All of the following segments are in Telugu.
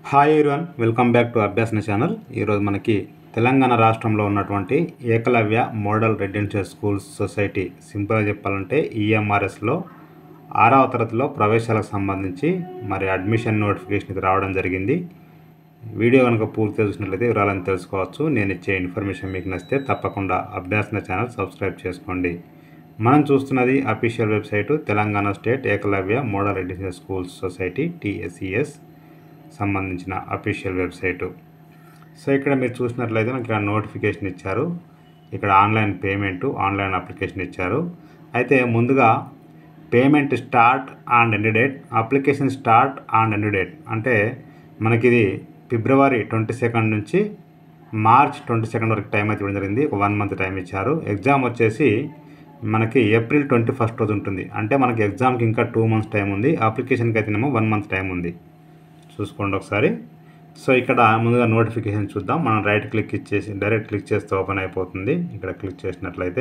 hi everyone welcome back to Abhyasana channel ఈరోజు మనకి తెలంగాణ రాష్ట్రంలో ఉన్నటువంటి Eklavya model residential schools society సింపుల్గా చెప్పాలంటే ఈఎంఆర్ఎస్లో ఆరవ తరగతిలో ప్రవేశాలకు సంబంధించి మరి అడ్మిషన్ నోటిఫికేషన్ ఇది రావడం జరిగింది వీడియో కనుక పూర్తిగా చూసినట్లయితే వివరాలను తెలుసుకోవచ్చు నేను ఇచ్చే ఇన్ఫర్మేషన్ మీకు నచ్చితే తప్పకుండా అభ్యాసన ఛానల్ సబ్స్క్రైబ్ చేసుకోండి మనం చూస్తున్నది official website Telangana state Eklavya model residential schools society TSES సంబంధించిన అఫీషియల్ వెబ్సైటు సో ఇక్కడ మీరు చూసినట్లయితే మనకి ఇక్కడ నోటిఫికేషన్ ఇచ్చారు ఇక్కడ ఆన్లైన్ పేమెంట్ ఆన్లైన్ అప్లికేషన్ ఇచ్చారు అయితే ముందుగా payment start and end date application start and end date అంటే మనకి ఇది ఫిబ్రవరి ట్వంటీ సెకండ్ నుంచి మార్చ్ ట్వంటీ సెకండ్ వరకు టైం అయితే ఇవ్వడం జరిగింది ఒక వన్ మంత్ టైం ఇచ్చారు ఎగ్జామ్ వచ్చేసి మనకి ఏప్రిల్ ట్వంటీ ఫస్ట్ రోజు ఉంటుంది అంటే మనకి ఎగ్జామ్కి ఇంకా టూ మంత్స్ టైం ఉంది అప్లికేషన్కి అయితేనేమో వన్ మంత్ టైం ఉంది చూసుకోండి ఒకసారి సో ఇక్కడ ముందుగా నోటిఫికేషన్ చూద్దాం మనం రైట్ క్లిక్ ఇచ్చేసి డైరెక్ట్ క్లిక్ చేస్తే ఓపెన్ అయిపోతుంది ఇక్కడ క్లిక్ చేసినట్లయితే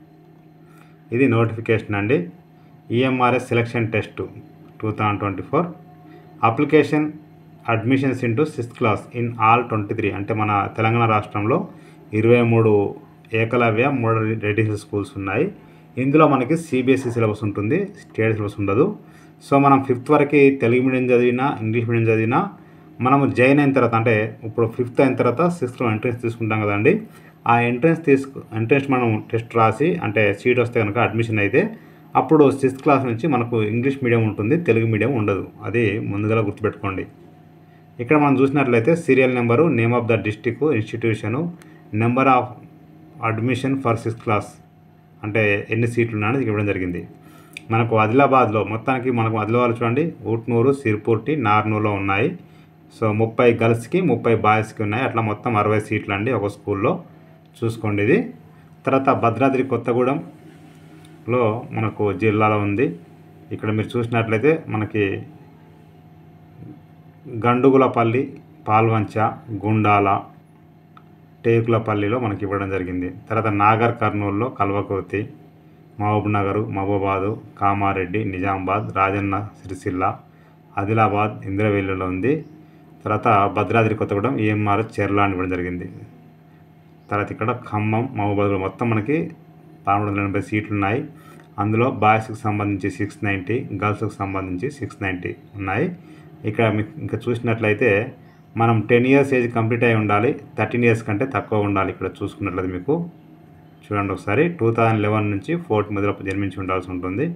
ఇది నోటిఫికేషన్ అండి EMRS selection test two thousand twenty four application admissions into sixth class in all twenty three అంటే మన తెలంగాణ రాష్ట్రంలో ఇరవై మూడు ఏకలవ్య మోడల్ రెసిడెన్షియల్ స్కూల్స్ ఉన్నాయి ఇందులో మనకి సిబిఎస్ఈ సిలబస్ ఉంటుంది స్టేట్ సిలబస్ ఉండదు సో మనం ఫిఫ్త్ వరకు తెలుగు మీడియం చదివినా ఇంగ్లీష్ మీడియం చదివినా మనము జాయిన్ అయిన తర్వాత అంటే ఇప్పుడు ఫిఫ్త్ అయిన తర్వాత సిక్స్త్లో ఎంట్రన్స్ తీసుకుంటాం కదండి ఆ ఎంట్రన్స్ తీసుకు ఎంట్రన్స్ మనం టెస్ట్ రాసి అంటే సీట్ వస్తే కనుక అడ్మిషన్ అయితే అప్పుడు సిక్స్త్ క్లాస్ నుంచి మనకు ఇంగ్లీష్ మీడియం ఉంటుంది తెలుగు మీడియం ఉండదు అది ముందుగా గుర్తుపెట్టుకోండి ఇక్కడ మనం చూసినట్లయితే serial number name of the district institution number of admission for sixth class అంటే ఎన్ని సీట్లు ఉన్నాయని ఇవ్వడం జరిగింది మనకు ఆదిలాబాద్లో మొత్తానికి మనకు ఆదిలాబాద్ చూడండి ఊట్నూరు సిర్పూర్టి నార్నూరులో ఉన్నాయి సో ముప్పై గర్ల్స్కి ముప్పై బాయ్స్కి ఉన్నాయి అట్లా మొత్తం అరవై సీట్లు అండి ఒక స్కూల్లో చూసుకోండి ఇది తర్వాత భద్రాద్రి కొత్తగూడెంలో మనకు జిల్లాలో ఉంది ఇక్కడ మీరు చూసినట్లయితే మనకి గండుగులపల్లి పాల్వంచ గుండాల టేకులపల్లిలో మనకి ఇవ్వడం జరిగింది తర్వాత నాగర్ కర్నూలులో కల్వకుర్తి మహబూబ్ నగరు మహబూబాదు కామారెడ్డి నిజామాబాద్ రాజన్న సిరిసిల్ల ఆదిలాబాద్ ఇంద్రవెల్లిలో ఉంది తర్వాత భద్రాద్రి కొత్తగూడెం ఈఎంఆర్ చెర్ల అని ఇవ్వడం జరిగింది తర్వాత ఇక్కడ ఖమ్మం మహబూబాద్ మొత్తం మనకి పదమూడు వందల ఎనభై సీట్లు ఉన్నాయి అందులో బాయ్స్కి సంబంధించి సిక్స్ నైంటీ గర్ల్స్కి సంబంధించి సిక్స్ నైంటీ ఉన్నాయి ఇక్కడ మీకు ఇంకా చూసినట్లయితే మనం టెన్ ఇయర్స్ ఏజ్ కంప్లీట్ అయి ఉండాలి థర్టీన్ ఇయర్స్ కంటే తక్కువ ఉండాలి ఇక్కడ చూసుకున్నట్లయితే మీకు చూడండి ఒకసారి టూ థౌజండ్ లెవెన్ నుంచి ఫోర్త్ మధ్యలో జన్మించి ఉండాల్సి ఉంటుంది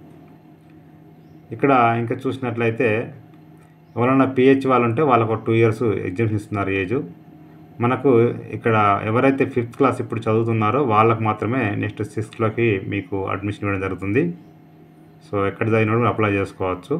ఇక్కడ ఇంకా చూసినట్లయితే ఎవరైనా పిహెచ్ వాళ్ళు ఉంటే వాళ్ళకు టూ ఇయర్స్ ఎగ్జామ్స్ ఇస్తున్నారు ఏజ్ మనకు ఇక్కడ ఎవరైతే ఫిఫ్త్ క్లాస్ ఇప్పుడు చదువుతున్నారో వాళ్ళకు మాత్రమే నెక్స్ట్ సిక్స్త్లోకి మీకు అడ్మిషన్ ఇవ్వడం జరుగుతుంది సో ఎక్కడ చదివిన అప్లై చేసుకోవచ్చు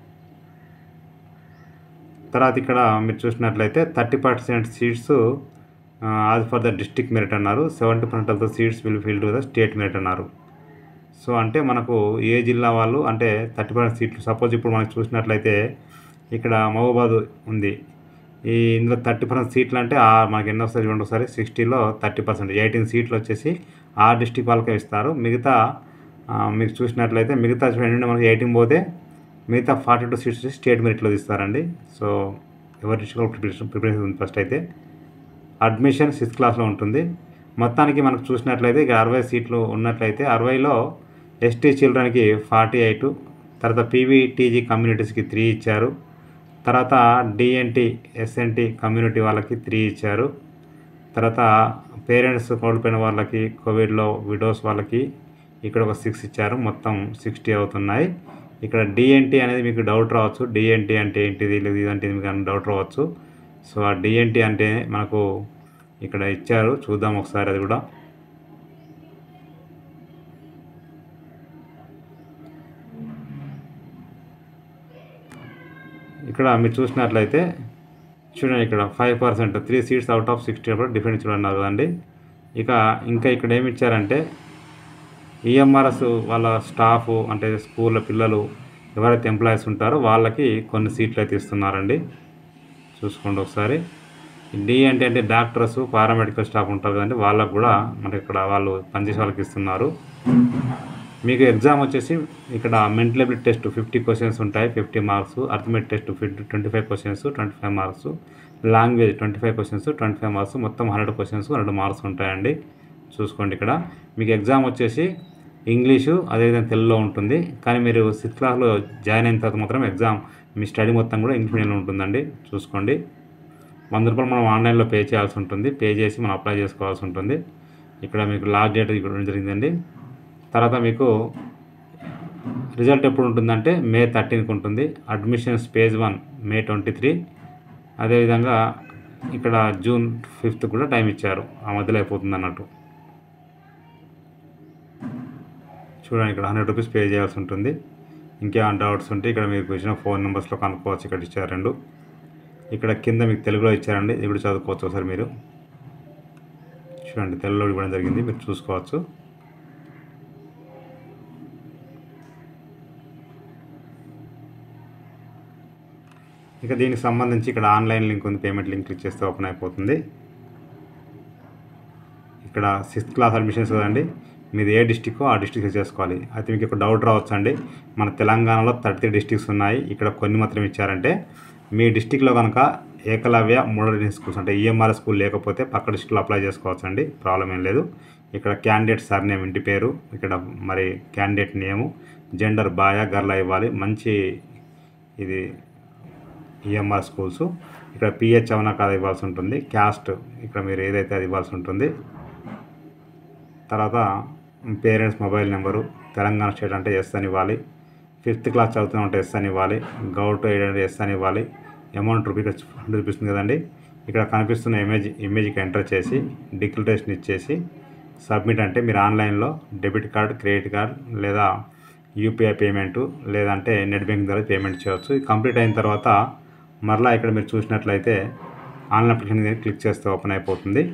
తర్వాత ఇక్కడ మీరు చూసినట్లయితే thirty percent seats as for the district merit అన్నారు seventy percent of the seats will fill to the state merit అన్నారు సో అంటే మనకు ఏ జిల్లా వాళ్ళు అంటే థర్టీ పర్సెంట్ సీట్లు సపోజ్ ఇప్పుడు మనకు చూసినట్లయితే ఇక్కడ మహబూబాద్ ఉంది ఈ ఇందులో థర్టీ పర్సెంట్ సీట్లు అంటే ఆ మనకి ఎన్నో వస్తాయి చూడండి ఒకసారి సిక్స్టీలో థర్టీ పర్సెంట్ ఎయిటీన్ సీట్లు వచ్చేసి ఆ డిస్టిక్ వాళ్ళకే ఇస్తారు మిగతా మీకు చూసినట్లయితే మిగతా చూడండి మనకి ఎయిటీన్ పోతే మిగతా ఫార్టీ టూ సీట్స్ స్టేట్ మెరిట్లో ఇస్తారండి సో ఎవరి డిస్ట్రిక్ట్లో ప్రిపరేషన్ ప్రిపరేషన్ ఉంది ఫస్ట్ అయితే అడ్మిషన్ సిక్స్త్ క్లాస్లో ఉంటుంది మొత్తానికి మనకు చూసినట్లయితే ఇక అరవై సీట్లు ఉన్నట్లయితే అరవైలో ఎస్టీ చిల్డ్రన్కి ఫార్టీ ఎయిట్ తర్వాత పీవీటీజీ కమ్యూనిటీస్కి త్రీ ఇచ్చారు తర్వాత డిఎన్టీ ఎస్ఎన్టీ కమ్యూనిటీ వాళ్ళకి త్రీ ఇచ్చారు తర్వాత పేరెంట్స్ కోల్పోయిన వాళ్ళకి కోవిడ్లో విడోస్ వాళ్ళకి ఇక్కడ ఒక సిక్స్ ఇచ్చారు మొత్తం సిక్స్టీ అవుతున్నాయి ఇక్కడ డిఎన్టీ అనేది మీకు డౌట్ రావచ్చు డిఎన్టీ అంటే ఏంటిది లేదు ఇదంటే మీకు డౌట్ రావచ్చు సో ఆ డిఎన్టీ అంటే మనకు ఇక్కడ ఇచ్చారు చూద్దాం ఒకసారి అది కూడా ఇక్కడ మీరు చూసినట్లయితే చూడండి ఇక్కడ five percent three seats out of sixty కూడా డిఫరెంట్ చూడన్నారు కదండి ఇక ఇంకా ఇక్కడ ఏమి ఇచ్చారంటే ఈఎంఆర్ఎస్ వాళ్ళ స్టాఫ్ అంటే స్కూళ్ళ పిల్లలు ఎవరైతే ఎంప్లాయీస్ ఉంటారో వాళ్ళకి కొన్ని సీట్లు అయితే ఇస్తున్నారండి చూసుకోండి ఒకసారి డి అంటే అంటే డాక్టర్స్ పారామెడికల్ స్టాఫ్ ఉంటారు కదండి వాళ్ళకు కూడా మనకి ఇక్కడ వాళ్ళు పనిచేసే వాళ్ళకి ఇస్తున్నారు మీకు ఎగ్జామ్ వచ్చేసి ఇక్కడ mental ability test fifty questions ఉంటాయి fifty marks arithmetic test fifty twenty five questions twenty five marks language twenty five questions twenty five marks మొత్తం హండ్రెడ్ క్వశ్చన్స్ హండ్రెడ్ మార్క్స్ ఉంటాయండి చూసుకోండి ఇక్కడ మీకు ఎగ్జామ్ వచ్చేసి ఇంగ్లీషు అదేవిధంగా తెలుగులో ఉంటుంది కానీ మీరు సిక్స్త్ క్లాస్లో జాయిన్ అయిన తర్వాత మాత్రం ఎగ్జామ్ మీ స్టడీ మొత్తం కూడా ఇంగ్లీష్ మీడియంలో ఉంటుందండి చూసుకోండి వంద రూపాయలు మనం ఆన్లైన్లో పే చేయాల్సి ఉంటుంది పే చేసి మనం అప్లై చేసుకోవాల్సి ఉంటుంది ఇక్కడ మీకు లాస్ట్ డేట్ ఇక్కడ జరిగిందండి తర్వాత మీకు రిజల్ట్ ఎప్పుడు ఉంటుందంటే మే థర్టీన్కి ఉంటుంది admissions page one May twenty three అదేవిధంగా ఇక్కడ జూన్ ఫిఫ్త్ కూడా టైం ఇచ్చారు ఆ మధ్యలో అయిపోతుంది అన్నట్టు చూడండి ఇక్కడ హండ్రెడ్ రూపీస్ పే చేయాల్సి ఉంటుంది ఇంకేమైనా డౌట్స్ ఉంటే ఇక్కడ మీకు ఇచ్చిన ఫోన్ నెంబర్స్లో కనుక్కోవచ్చు ఇక్కడ ఇచ్చారు రెండు ఇక్కడ కింద మీకు తెలుగులో ఇచ్చారండి ఇది కూడా చదువుకోవచ్చు ఒకసారి మీరు చూడండి తెలుగులో ఇవ్వడం జరిగింది మీరు చూసుకోవచ్చు ఇక దీనికి సంబంధించి ఇక్కడ ఆన్లైన్ లింక్ ఉంది పేమెంట్ లింక్ క్లిక్ చేస్తే ఓపెన్ అయిపోతుంది ఇక్కడ సిక్స్త్ క్లాస్ అడ్మిషన్స్ కదండి మీది ఏ డిస్టిక్కో ఆ డిస్టిక్ చేసుకోవాలి అయితే మీకు ఇక్కడ డౌట్ రావచ్చు అండి మన తెలంగాణలో థర్టీ త్రీ డిస్టిక్స్ ఉన్నాయి ఇక్కడ కొన్ని మాత్రం ఇచ్చారంటే మీ డిస్టిక్లో కనుక ఏకలవ్య మోడల్ స్కూల్స్ అంటే ఈఎంఆర్ స్కూల్ లేకపోతే పక్క డిస్టిక్లో అప్లై చేసుకోవచ్చు అండి ప్రాబ్లం ఏం లేదు ఇక్కడ క్యాండిడేట్ సర్ నేమ్ ఇంటి పేరు ఇక్కడ మరి candidate name gender boy girl ఇవ్వాలి మంచి ఇది ఈఎంఆర్ స్కూల్స్ ఇక్కడ పిహెచ్ అవునా కాదా ఇవ్వాల్సి ఉంటుంది క్యాస్ట్ ఇక్కడ మీరు ఏదైతే అది ఇవ్వాల్సి ఉంటుంది తర్వాత parents mobile number Telangana state అంటే ఎస్ అని ఇవ్వాలి ఫిఫ్త్ క్లాస్ చదువుతున్నా అంటే ఎస్ అని ఇవ్వాలి గౌట్ ఎయిడ్ అంటే ఎస్ అని ఇవ్వాలి అమౌంట్ రూపీ ఇక్కడ చూపిస్తుంది కదండి ఇక్కడ కనిపిస్తున్న ఇమేజ్ ఇమేజ్కి ఎంటర్ చేసి డిక్లరేషన్ ఇచ్చేసి సబ్మిట్ అంటే మీరు ఆన్లైన్లో డెబిట్ కార్డ్ క్రెడిట్ కార్డ్ లేదా యూపీఐ పేమెంట్ లేదంటే నెట్ బ్యాంకింగ్ ద్వారా పేమెంట్ చేయవచ్చు ఇది కంప్లీట్ అయిన తర్వాత మరలా ఇక్కడ మీరు చూసినట్లయితే ఆన్లైన్ అప్లికేషన్ క్లిక్ చేస్తే ఓపెన్ అయిపోతుంది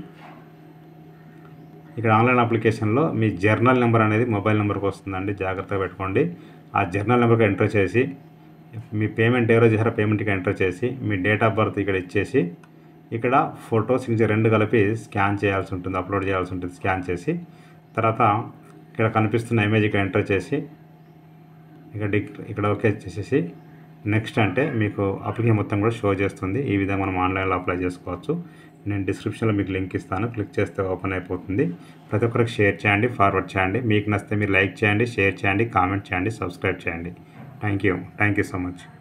ఇక్కడ ఆన్లైన్ అప్లికేషన్లో మీ జర్నల్ నెంబర్ అనేది మొబైల్ నెంబర్కి వస్తుందండి జాగ్రత్తగా పెట్టుకోండి ఆ జర్నల్ నెంబర్కి ఎంటర్ చేసి మీ పేమెంట్ ఏ రోజు చేశారో పేమెంట్కి ఎంటర్ చేసి మీ డేట్ ఆఫ్ బర్త్ ఇక్కడ ఇచ్చేసి ఇక్కడ ఫోటో సిగ్నేచర్ రెండు కలిపి స్కాన్ చేయాల్సి ఉంటుంది అప్లోడ్ చేయాల్సి ఉంటుంది స్కాన్ చేసి తర్వాత ఇక్కడ కనిపిస్తున్న ఇమేజ్ ఇక్కడ ఎంటర్ చేసి ఇక్కడ డిక్ ఇక్కడ ఓకే చేసేసి నెక్స్ట్ అంటే మీకు అప్లికేషన్ మొత్తం కూడా షో చేస్తుంది ఈ విధంగా మనం ఆన్లైన్లో అప్లై చేసుకోవచ్చు నేను డిస్క్రిప్షన్లో మీకు లింక్ ఇస్తాను క్లిక్ చేస్తే ఓపెన్ అయిపోతుంది ప్రతి ఒక్కరికి షేర్ చేయండి ఫార్వర్డ్ చేయండి మీకు నచ్చితే మీరు లైక్ చేయండి షేర్ చేయండి కామెంట్ చేయండి సబ్స్క్రైబ్ చేయండి thank you thank you so much